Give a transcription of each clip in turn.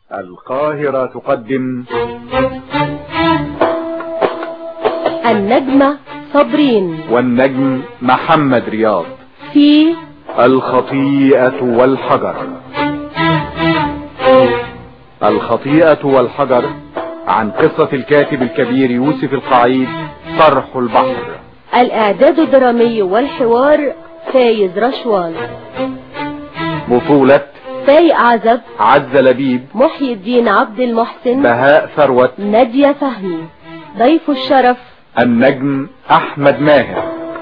القاهرة تقدم النجمة صابرين والنجم محمد رياض في الخطيئة والحجر الخطيئة والحجر عن قصة الكاتب الكبير يوسف القعيد طرح البحر الإعداد الدرامي والحوار فايز رشوان بطولة فايق عزب عز لبيب محي الدين عبد المحسن بهاء ثروت نادية فهمي ضيف الشرف النجم احمد ماهر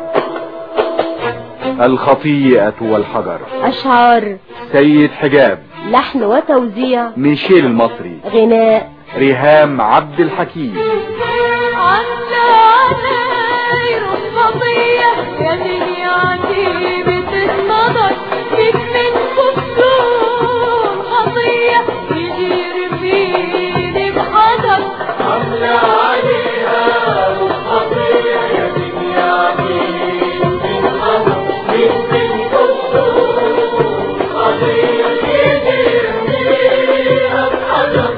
الخطيئة والحجر أشعار سيد حجاب لحن وتوزيع ميشيل المصري غناء ريهام عبد الحكيم عدى علي رفضية يا من عجيبة النظر فيك من كفتون خطية يجير فيني بحذر عدى عليها رفضية يا من عجيبة النظر فيك من كفتون خطية يجير فيها بحذر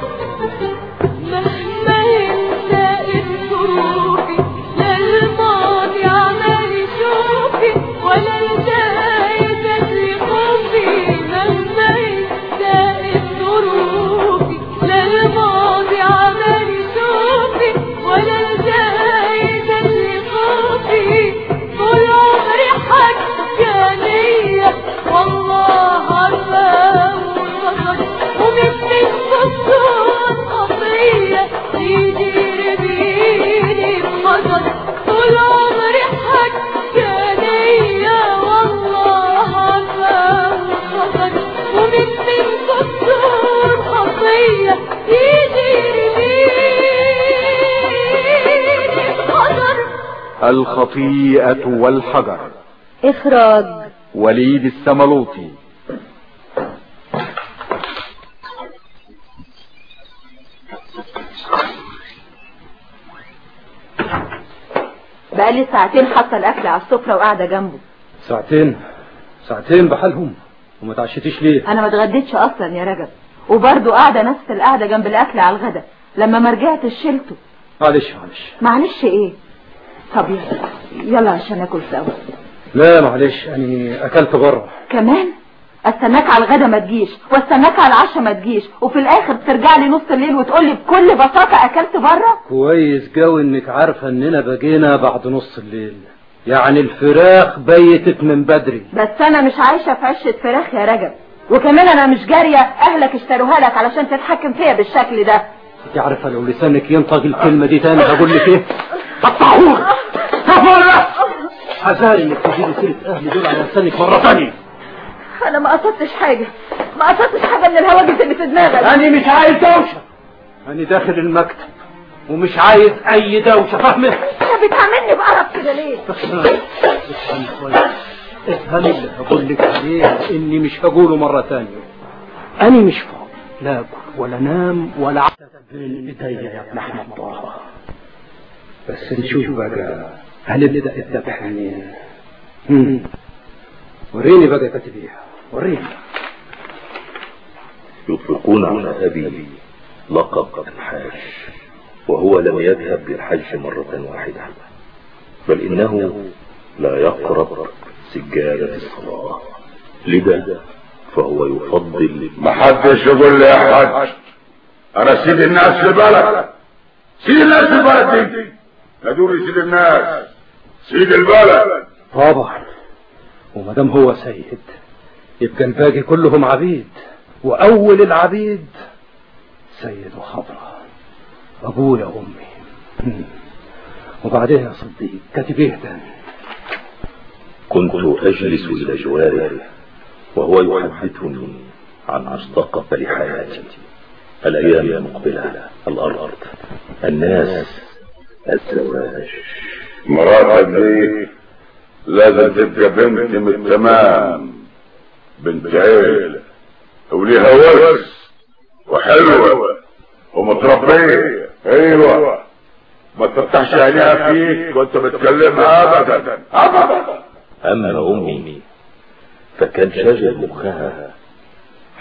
مهما ينسى الظروفي للماضي عمال يشوفي ولا الجاي تدري خوفي مهما ينسى الظروفي للماضي عمال يشوفي ولا الجاي تدري خوفي طول عمري حكانية والله عارفة وانتصر ومن من كنتون خطية يجري بيني بخطر طول عمري حكانية والله عارفة وانتصر ومن من كنتون خطية يجري بيني بخطر الخطيئة والحجر إخراج وليد السملوطي بقالي ساعتين حاطه الاكل على السفره وقاعده جنبه ساعتين ساعتين بحالهم وما تعشتيش ليه انا ما اتغديتش اصلا يا رجب وبرضه قاعده نفس القعده جنب الاكل على الغدا لما ما رجعتش شلته معلش معلش معلش ايه طب يلا يلا عشان ناكل سوا لا معلش انا اكلت بره كمان استناك على الغدا ما تجيش واستناك على العشاء ما تجيش وفي الاخر ترجع لي نص الليل وتقول لي بكل بساطه اكلت بره كويس قوي انك عارفه اننا بقينا بعد نص الليل يعني الفراخ بيتت من بدري بس انا مش عايشه في عشه فراخ يا رجب وكمان انا مش جاريه اهلك اشتروها لك علشان تتحكم فيها بالشكل ده انت عارفه لو لسانك ينطق الكلمه دي تاني هقول لك ايه قطعوه حذاري انك تجيبي سيره اهلي دول على لسانك مره ثانيه انا ما قصدتش حاجه ما قصدتش حاجه من الهواجس اللي في دماغك انا مش عايز دوشه انا داخل المكتب ومش عايز اي دوشه فاهمه انت بتعاملني بقرف كده ليه افهمي كويس افهمي اللي هقول لك عليه اني مش هقوله مره ثانيه انا مش فاضي لا اكل ولا انام ولا أعمل بين ايديا يا ابن احمد طه بس نشوف بقى هنبدا الذبح منين هم. وريني بقى كاتبيها وريني يطلقون على أبي لقب الحاج وهو لم يذهب للحج مرة واحدة بل إنه لا يقرب سجادة الصلاة لذا فهو يفضل محدش يقول لي يا حاج انا سيد الناس في البلد سيد الناس في البلد دي لا دوري سيد الناس سيد البلد طبعا وما دام هو سيد يبقى الباقي كلهم عبيد واول العبيد سيد وخضرة ابويا وامي هم. وبعدين يا صديق كاتب ايه تاني كنت أجلس إلى جواره وهو يحدثني عن مستقبل حياتي الأيام المقبلة الأرض الناس الزواج مراتك دي لازم تبقى بنت من التمام بنت عيلة وليها ورث وحلوة ومتربية ايوه ما تفتحش عينيها فيك وانت بتكلمها ابدا ابدا أما أمي فكان شاغل مخها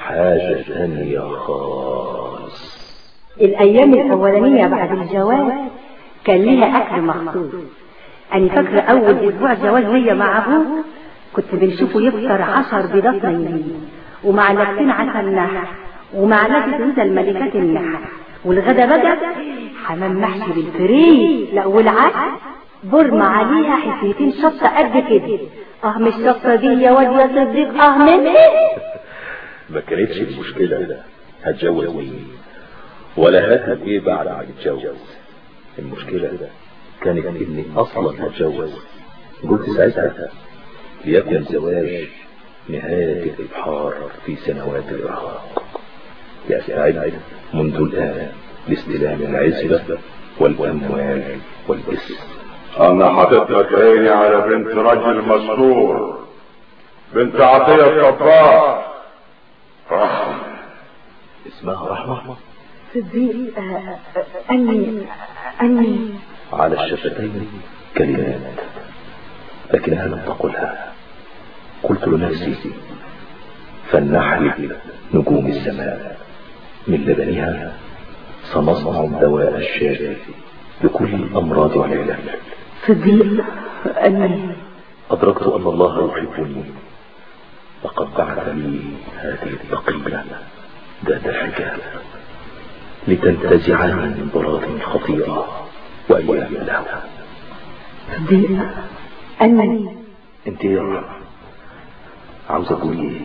حاجة تانية خالص الأيام الأولانية بعد الجواز كان ليها أكل مخصوص أنا فاكرة أول أسبوع جواز ليا مع أبوه كنت بنشوفه يفطر عشر بيضات نيين ومعلقتين عسل نحل ومعلقة رز الملكات النحل والغدا بقى حمام محشي بالفريك لا والعدس برمى عليها حتتين شطة قد كده اه مش الشطة دي يا واد يا صديق اه مني ما كانتش المشكلة هتجوز مين ولا هاكل ايه بعد ما اتجوز المشكلة كانت اني اصلا هتجوز قلت ساعتها ليكن زواج نهاية الإبحار في سنوات الإرهاق يستعد منذ الآن لاستلام العزبة والأموال والاسم انا حاطط لك عيني على بنت رجل مسرور بنت عطية الطباخ رحمة اسمها رحمة صديق آه، آه، أني أني على الشفتين كلمات لكنها لم تقلها قلت لنفسي فلنحلب نجوم السماء من لبنها سنصنع الدواء الشافي لكل الأمراض والعلاج صديق أني أدركت أن الله يحبني لقد بعث لي هذه التقية ذات الحجاب لتنتزعني من ضرات خطيرة وأيام الهوى صديق أني انت يا رب عاوز اقول ايه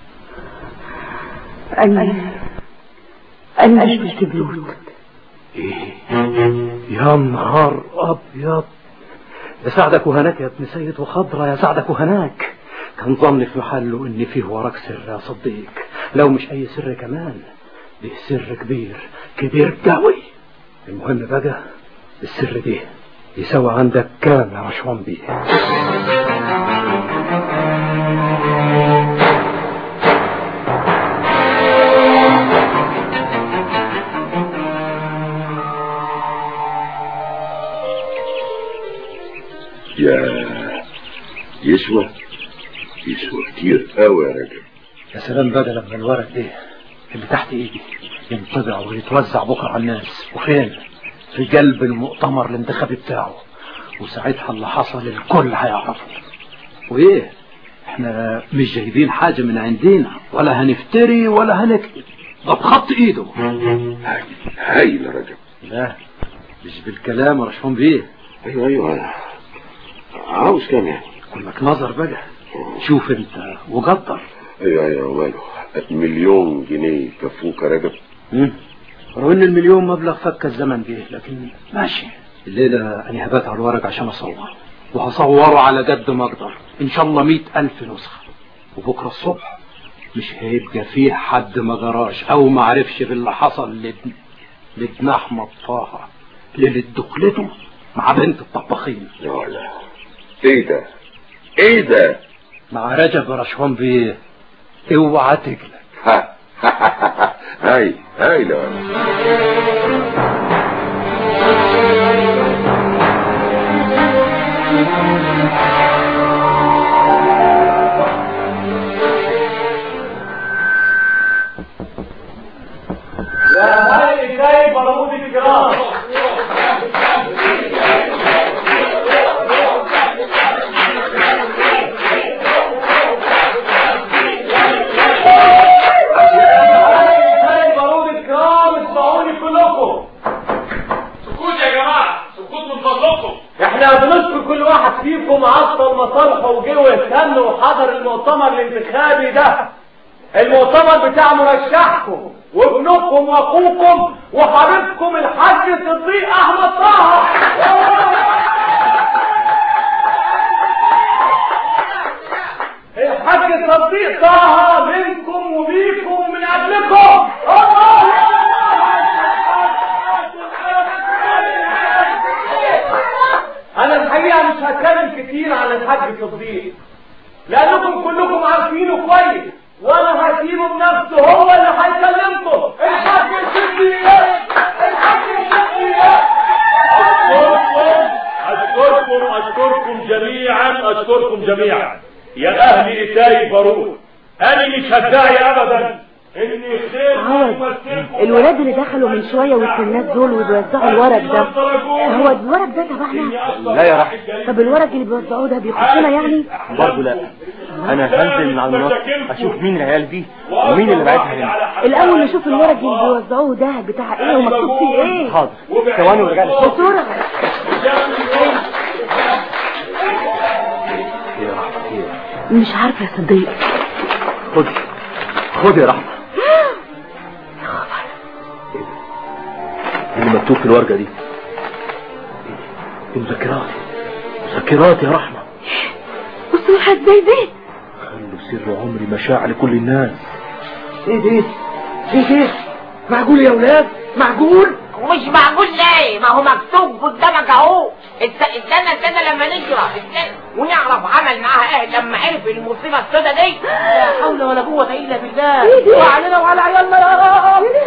أني أني مش بلوت ايه يا نهار ابيض يا سعدك وهناك يا ابن سيد وخضرة يا سعدك وهناك كان ظني في محله ان فيه وراك سر يا صديق لو مش اي سر كمان ده سر كبير كبير قوي المهم بقى السر ده يسوى عندك كام يا رشوان بيه يا يسوى يسوى كتير قوي يا راجل يا سلام بقى لما الورق ده اللي تحت ايدي ينطبع ويتوزع بكره على الناس وفين في قلب المؤتمر الانتخابي بتاعه وساعتها اللي حصل الكل هيعرفه وايه احنا مش جايبين حاجة من عندنا ولا هنفتري ولا هنكتب ده بخط ايده هايل هايل يا راجل لا مش بالكلام يا رشفون بيه ايوه ايوه عاوز كام يعني كلك نظر بقى شوف انت وقدر ايوه ايوه ماله مليون جنيه كفوك يا راجل مم. ولو ان المليون مبلغ فك الزمن بيه لكن ماشي الليلة انا هبات على الورق عشان اصور وهصوره على قد ما اقدر ان شاء الله مئة الف نسخة وبكرة الصبح مش هيبقى فيه حد ما جراش او ما عرفش باللي حصل لابن لابن احمد طه ليلة دخلته مع بنت الطباخين يا ولا ايه ده ايه ده مع رجب رشوان بيه اوعى تقلق ها هايل هايل يا ولد يا هاي جاي برمود الجرام هاي برمود الجرام اسمعوني كلكم سكوت يا جماعة سكوت من فضلكم احنا بنشكر كل واحد فيكم عطل مصالحه وجه واهتم وحضر المؤتمر الانتخابي ده المؤتمر بتاع مرشحكم وابنكم واخوكم وحبيبكم الحاج صديق احمد طه الحاج صديق طه منكم وبيكم ومن اجلكم انا الحقيقه مش هتكلم كتير عن الحاج صديق لانكم كلكم عارفينه كويس وانا هسيبه بنفسه هو اللي هيكلمكم الحاج صديق الحاج صديق أشكركم أشكركم جميعا أشكركم جميعا يا أهل إتاي باروت أنا مش هدعي أبدا الولاد اللي دخلوا من شوية والكنات دول وبيوزعوا الورق ده هو الورق ده تبعنا لا يا رحمة طب الورق اللي بيوزعوه ده بيخصنا يعني برضه لا انا هنزل من على المنصة اشوف مين العيال دي ومين اللي بعتها هنا الاول نشوف الورق اللي بيوزعوه ده بتاع ايه ومكتوب فيه ايه حاضر ثواني ورجع لي بسرعة يا رحمة خير مش عارفة يا صديق خد خد يا رحمة إيه اللي مكتوب في الورقة دي دي مذكرات مذكرات يا رحمة وصولها ازاي دي خلوا سر عمري مشاع لكل الناس ايه ده ايه ده معقول يا ولاد معقول مش معقول ليه ما هو مكتوب قدامك اهو است- استنى كده لما نقرا استنى ونعرف عمل معاها ايه لما عرف المصيبه السوداء دي لا حول ولا قوه الا بالله وعلينا وعلى عيالنا يا رب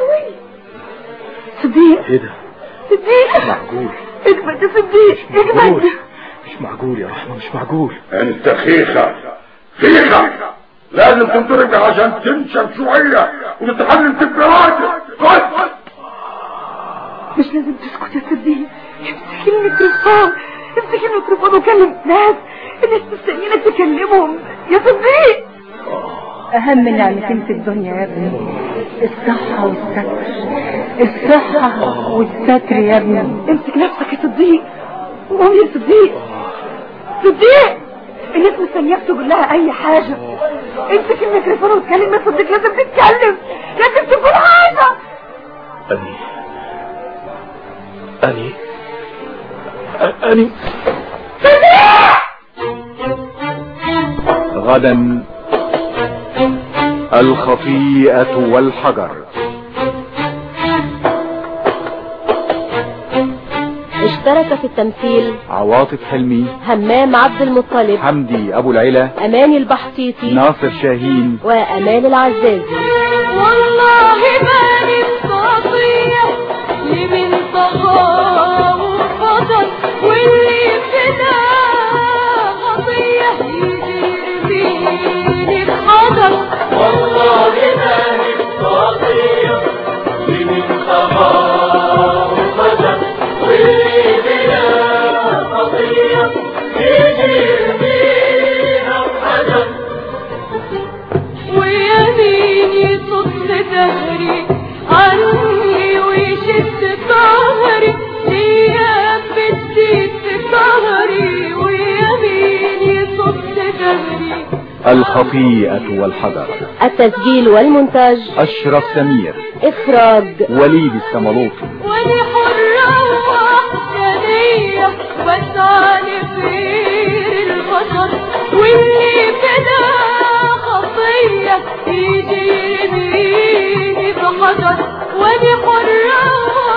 صديق ايه ده صديق معقول اجمد يا صديق اجمد معقول مش معقول يا رحمة مش معقول انت خيخة خيخة لازم تنضرب عشان تنشف شوية وتتعلم تبقى راجل خد مش لازم تسكت يا صديق امسك الميكروفون امسك الميكروفون وكلم ناس الناس مستنيينك تكلمهم يا صديق أهم نعمتين في الدنيا يا ابني الصحة والستر الصحة والستر يا ابني امسك نفسك يا صديق قوم يا صديق صديق الناس مستنياك تقول لها أي حاجة امسك الميكروفون وتكلم يا صديق لازم تتكلم لازم تقول حاجة أني أني أني غدا الخطيئة والحجر اشترك في التمثيل عواطف حلمي همام عبد المطلب حمدي أبو العلا أماني البحطيطي ناصر شاهين وأمان العزازي والله ما نستطيع لمن طغى وفضل واللي فدا خطية يجري القدر والله ما نستطيع لمن طغى وفجر واللي بلا خطية يجري بينا الحجر ويمين يصد دهري عني ويشد ظهري ليا بدي ظهري ويمين يصد دهري الخطيئة والحجر التسجيل والمونتاج أشرف سمير إخراج وليد السملوطي وانا حرة وحدانية بسعى لخير البشر واللي بدا خطية يجي يرميني بحجر وانا حرة